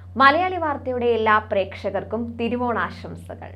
മലയാളി വാർത്തയുടെ എല്ലാ പ്രേക്ഷകർക്കും തിരുവോണാശംസകൾ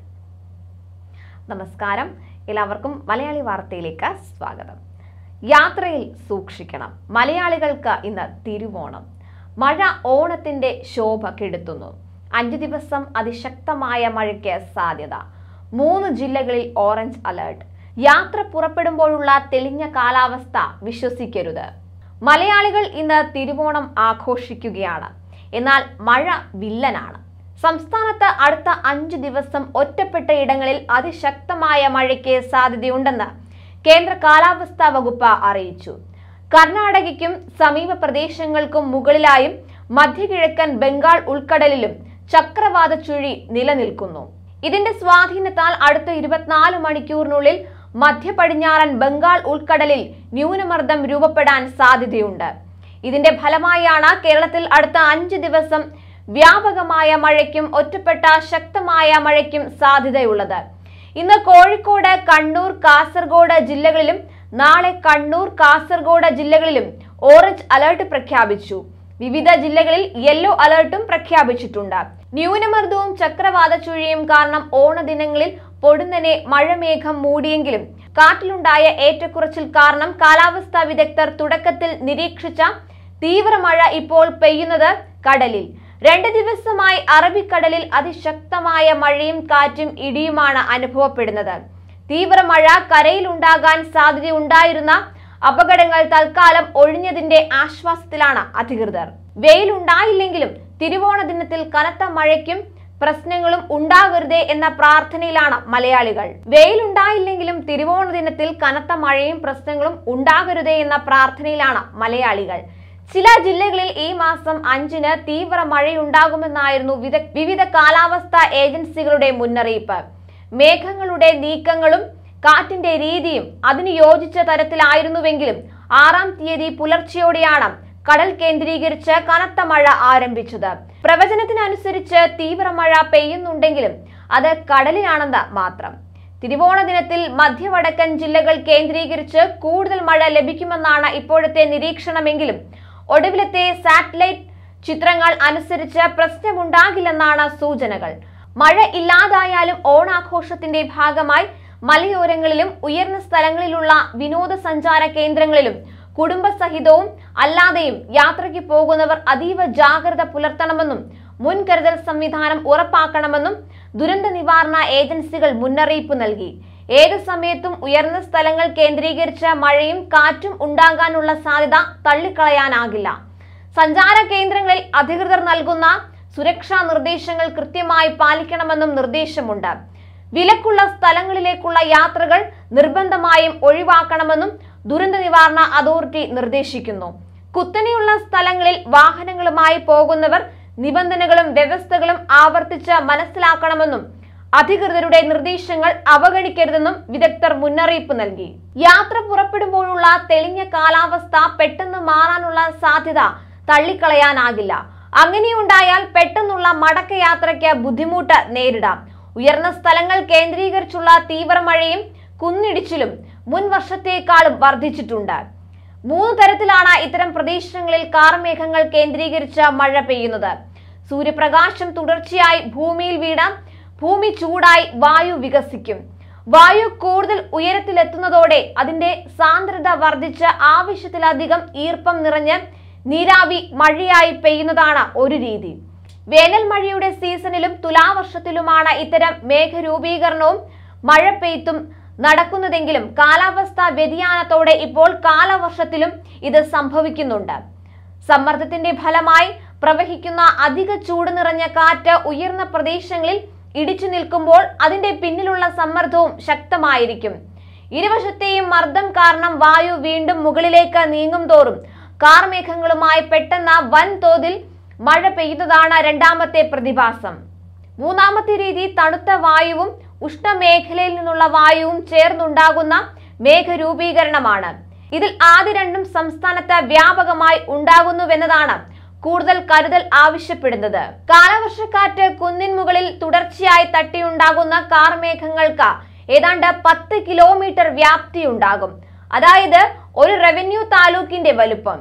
നമസ്കാരം എല്ലാവർക്കും മലയാളി വാർത്തയിലേക്ക് സ്വാഗതം യാത്രയിൽ സൂക്ഷിക്കണം മലയാളികൾക്ക് ഇന്ന് തിരുവോണം മഴ ഓണത്തിന്റെ ശോഭ കെടുത്തുന്നു അഞ്ചു ദിവസം അതിശക്തമായ മഴയ്ക്ക് സാധ്യത മൂന്ന് ജില്ലകളിൽ ഓറഞ്ച് അലേർട്ട് യാത്ര പുറപ്പെടുമ്പോഴുള്ള തെളിഞ്ഞ കാലാവസ്ഥ വിശ്വസിക്കരുത് മലയാളികൾ ഇന്ന് തിരുവോണം ആഘോഷിക്കുകയാണ് എന്നാൽ മഴ വില്ലനാണ് സംസ്ഥാനത്ത് അടുത്ത അഞ്ചു ദിവസം ഒറ്റപ്പെട്ട ഇടങ്ങളിൽ അതിശക്തമായ മഴയ്ക്ക് സാധ്യതയുണ്ടെന്ന് കേന്ദ്ര കാലാവസ്ഥാ വകുപ്പ് അറിയിച്ചു കർണാടകയ്ക്കും സമീപ പ്രദേശങ്ങൾക്കും മുകളിലായും മധ്യകിഴക്കൻ ബംഗാൾ ഉൾക്കടലിലും ചക്രവാത ചുഴി നിലനിൽക്കുന്നു ഇതിന്റെ സ്വാധീനത്താൽ അടുത്ത ഇരുപത്തിനാല് മണിക്കൂറിനുള്ളിൽ മധ്യ പടിഞ്ഞാറൻ ബംഗാൾ ഉൾക്കടലിൽ ന്യൂനമർദ്ദം രൂപപ്പെടാൻ സാധ്യതയുണ്ട് ഇതിന്റെ ഫലമായാണ് കേരളത്തിൽ അടുത്ത അഞ്ച് ദിവസം വ്യാപകമായ മഴയ്ക്കും ഒറ്റപ്പെട്ട ശക്തമായ മഴയ്ക്കും സാധ്യതയുള്ളത് ഇന്ന് കോഴിക്കോട് കണ്ണൂർ കാസർഗോഡ് ജില്ലകളിലും നാളെ കണ്ണൂർ കാസർഗോഡ് ജില്ലകളിലും ഓറഞ്ച് അലർട്ട് പ്രഖ്യാപിച്ചു വിവിധ ജില്ലകളിൽ യെല്ലോ അലർട്ടും പ്രഖ്യാപിച്ചിട്ടുണ്ട് ന്യൂനമർദ്ദവും ചക്രവാത ചുഴിയും കാരണം ഓണദിനങ്ങളിൽ പൊടുന്നനെ മഴമേഘം മൂടിയെങ്കിലും കാറ്റിലുണ്ടായ ഏറ്റക്കുറച്ചിൽ കാരണം കാലാവസ്ഥാ വിദഗ്ധർ തുടക്കത്തിൽ നിരീക്ഷിച്ച തീവ്രമഴ ഇപ്പോൾ പെയ്യുന്നത് കടലിൽ രണ്ട് ദിവസമായി അറബിക്കടലിൽ അതിശക്തമായ മഴയും കാറ്റും ഇടിയുമാണ് അനുഭവപ്പെടുന്നത് തീവ്രമഴ കരയിലുണ്ടാകാൻ സാധ്യതയുണ്ടായിരുന്ന അപകടങ്ങൾ തൽക്കാലം ഒഴിഞ്ഞതിന്റെ ആശ്വാസത്തിലാണ് അധികൃതർ വെയിലുണ്ടായില്ലെങ്കിലും തിരുവോണ ദിനത്തിൽ കനത്ത മഴയ്ക്കും പ്രശ്നങ്ങളും ഉണ്ടാകരുതേ എന്ന പ്രാർത്ഥനയിലാണ് മലയാളികൾ വെയിലുണ്ടായില്ലെങ്കിലും തിരുവോണ ദിനത്തിൽ കനത്ത മഴയും പ്രശ്നങ്ങളും ഉണ്ടാകരുതേ എന്ന പ്രാർത്ഥനയിലാണ് മലയാളികൾ ചില ജില്ലകളിൽ ഈ മാസം അഞ്ചിന് തീവ്ര മഴയുണ്ടാകുമെന്നായിരുന്നു വിദ- വിവിധ കാലാവസ്ഥാ ഏജൻസികളുടെ മുന്നറിയിപ്പ് മേഘങ്ങളുടെ നീക്കങ്ങളും കാറ്റിന്റെ രീതിയും അതിന് യോജിച്ച തരത്തിലായിരുന്നുവെങ്കിലും ആറാം തീയതി പുലർച്ചെയോടെയാണ് കടൽ കേന്ദ്രീകരിച്ച് കനത്ത മഴ ആരംഭിച്ചത് പ്രവചനത്തിനനുസരിച്ച് തീവ്രമഴ പെയ്യുന്നുണ്ടെങ്കിലും അത് കടലിലാണെന്ന് മാത്രം തിരുവോണ ദിനത്തിൽ മധ്യവടക്കൻ ജില്ലകൾ കേന്ദ്രീകരിച്ച് കൂടുതൽ മഴ ലഭിക്കുമെന്നാണ് ഇപ്പോഴത്തെ നിരീക്ഷണമെങ്കിലും ഒടുവിലത്തെ സാറ്റലൈറ്റ് ചിത്രങ്ങൾ അനുസരിച്ച് പ്രശ്നമുണ്ടാകില്ലെന്നാണ് സൂചനകൾ മഴ ഇല്ലാതായാലും ഓണാഘോഷത്തിന്റെ ഭാഗമായി മലയോരങ്ങളിലും ഉയർന്ന സ്ഥലങ്ങളിലുള്ള വിനോദസഞ്ചാര കേന്ദ്രങ്ങളിലും കുടുംബസഹിതവും അല്ലാതെയും യാത്രയ്ക്ക് പോകുന്നവർ അതീവ ജാഗ്രത പുലർത്തണമെന്നും മുൻകരുതൽ സംവിധാനം ഉറപ്പാക്കണമെന്നും ദുരന്ത നിവാരണ ഏജൻസികൾ മുന്നറിയിപ്പ് നൽകി ഏത് സമയത്തും ഉയർന്ന സ്ഥലങ്ങൾ കേന്ദ്രീകരിച്ച മഴയും കാറ്റും ഉണ്ടാകാനുള്ള സാധ്യത തള്ളിക്കളയാനാകില്ല സഞ്ചാര കേന്ദ്രങ്ങളിൽ അധികൃതർ നൽകുന്ന സുരക്ഷാ നിർദ്ദേശങ്ങൾ കൃത്യമായി പാലിക്കണമെന്നും നിർദ്ദേശമുണ്ട് വിലക്കുള്ള സ്ഥലങ്ങളിലേക്കുള്ള യാത്രകൾ നിർബന്ധമായും ഒഴിവാക്കണമെന്നും ദുരന്ത നിവാരണ അതോറിറ്റി നിർദ്ദേശിക്കുന്നു കുത്തനെയുള്ള സ്ഥലങ്ങളിൽ വാഹനങ്ങളുമായി പോകുന്നവർ നിബന്ധനകളും വ്യവസ്ഥകളും ആവർത്തിച്ച് മനസ്സിലാക്കണമെന്നും അധികൃതരുടെ നിർദ്ദേശങ്ങൾ അവഗണിക്കരുതെന്നും വിദഗ്ധർ മുന്നറിയിപ്പ് നൽകി യാത്ര പുറപ്പെടുമ്പോഴുള്ള തെളിഞ്ഞ കാലാവസ്ഥ പെട്ടെന്ന് മാറാനുള്ള സാധ്യത തള്ളിക്കളയാനാകില്ല അങ്ങനെയുണ്ടായാൽ പെട്ടെന്നുള്ള മടക്കയാത്രയ്ക്ക് ബുദ്ധിമുട്ട് നേരിടാം ഉയർന്ന സ്ഥലങ്ങൾ കേന്ദ്രീകരിച്ചുള്ള തീവ്രമഴയും കുന്നിടിച്ചിലും മുൻ വർഷത്തേക്കാളും വർദ്ധിച്ചിട്ടുണ്ട് മൂന്ന് തരത്തിലാണ് ഇത്തരം പ്രദേശങ്ങളിൽ കാർമേഘങ്ങൾ കേന്ദ്രീകരിച്ച മഴ പെയ്യുന്നത് സൂര്യപ്രകാശം തുടർച്ചയായി ഭൂമിയിൽ വീണാം ഭൂമി ചൂടായി വായു വികസിക്കും വായു കൂടുതൽ ഉയരത്തിലെത്തുന്നതോടെ അതിന്റെ സാന്ദ്രത വർദ്ധിച്ച് ആവശ്യത്തിലധികം ഈർപ്പം നിറഞ്ഞ് നീരാവി മഴയായി പെയ്യുന്നതാണ് ഒരു രീതി വേനൽ മഴയുടെ സീസണിലും തുലാവർഷത്തിലുമാണ് ഇത്തരം മേഘരൂപീകരണവും മഴ പെയ്ത്തും നടക്കുന്നതെങ്കിലും കാലാവസ്ഥാ വ്യതിയാനത്തോടെ ഇപ്പോൾ കാലവർഷത്തിലും ഇത് സംഭവിക്കുന്നുണ്ട് സമ്മർദ്ദത്തിന്റെ ഫലമായി പ്രവഹിക്കുന്ന അധിക ചൂട് നിറഞ്ഞ കാറ്റ് ഉയർന്ന പ്രദേശങ്ങളിൽ ഇടിച്ചു നിൽക്കുമ്പോൾ അതിന്റെ പിന്നിലുള്ള സമ്മർദ്ദവും ശക്തമായിരിക്കും ഇരുവശത്തെയും മർദ്ദം കാരണം വായു വീണ്ടും മുകളിലേക്ക് നീങ്ങും തോറും കാർമേഘങ്ങളുമായി പെട്ടെന്ന് വൻതോതിൽ മഴ പെയ്യുന്നതാണ് രണ്ടാമത്തെ പ്രതിഭാസം മൂന്നാമത്തെ രീതി തണുത്ത വായുവും ഉഷ്ണമേഖലയിൽ നിന്നുള്ള വായുവും ചേർന്നുണ്ടാകുന്ന മേഘരൂപീകരണമാണ് ഇതിൽ ആദ്യ രണ്ടും സംസ്ഥാനത്ത് വ്യാപകമായി ഉണ്ടാകുന്നുവെന്നതാണ് കൂടുതൽ കരുതൽ ആവശ്യപ്പെടുന്നത് കാലവർഷക്കാറ്റ് കുന്നിൻ മുകളിൽ തുടർച്ചയായി തട്ടിയുണ്ടാകുന്ന കാർമേഘങ്ങൾക്ക് ഏതാണ്ട് പത്ത് കിലോമീറ്റർ വ്യാപ്തിയുണ്ടാകും അതായത് ഒരു റവന്യൂ താലൂക്കിന്റെ വലുപ്പം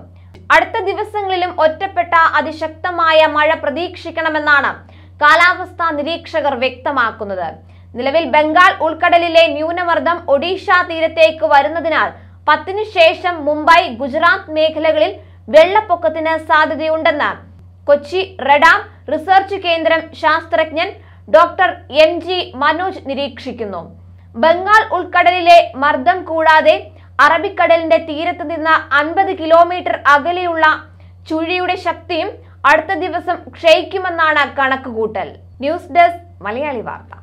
അടുത്ത ദിവസങ്ങളിലും ഒറ്റപ്പെട്ട അതിശക്തമായ മഴ പ്രതീക്ഷിക്കണമെന്നാണ് കാലാവസ്ഥാ നിരീക്ഷകർ വ്യക്തമാക്കുന്നത് നിലവിൽ ബംഗാൾ ഉൾക്കടലിലെ ന്യൂനമർദ്ദം ഒഡീഷ തീരത്തേക്ക് വരുന്നതിനാൽ പത്തിനു ശേഷം മുംബൈ ഗുജറാത്ത് മേഖലകളിൽ വെള്ളപ്പൊക്കത്തിന് സാധ്യതയുണ്ടെന്ന് കൊച്ചി റഡാം റിസർച്ച് കേന്ദ്രം ശാസ്ത്രജ്ഞൻ ഡോക്ടർ എം ജി മനോജ് നിരീക്ഷിക്കുന്നു ബംഗാൾ ഉൾക്കടലിലെ മർദ്ദം കൂടാതെ അറബിക്കടലിന്റെ തീരത്ത് നിന്ന് അൻപത് കിലോമീറ്റർ അകലെയുള്ള ചുഴിയുടെ ശക്തിയും അടുത്ത ദിവസം ക്ഷയിക്കുമെന്നാണ് കണക്കുകൂട്ടൽ ന്യൂസ് ഡെസ്ക് മലയാളി വാർത്ത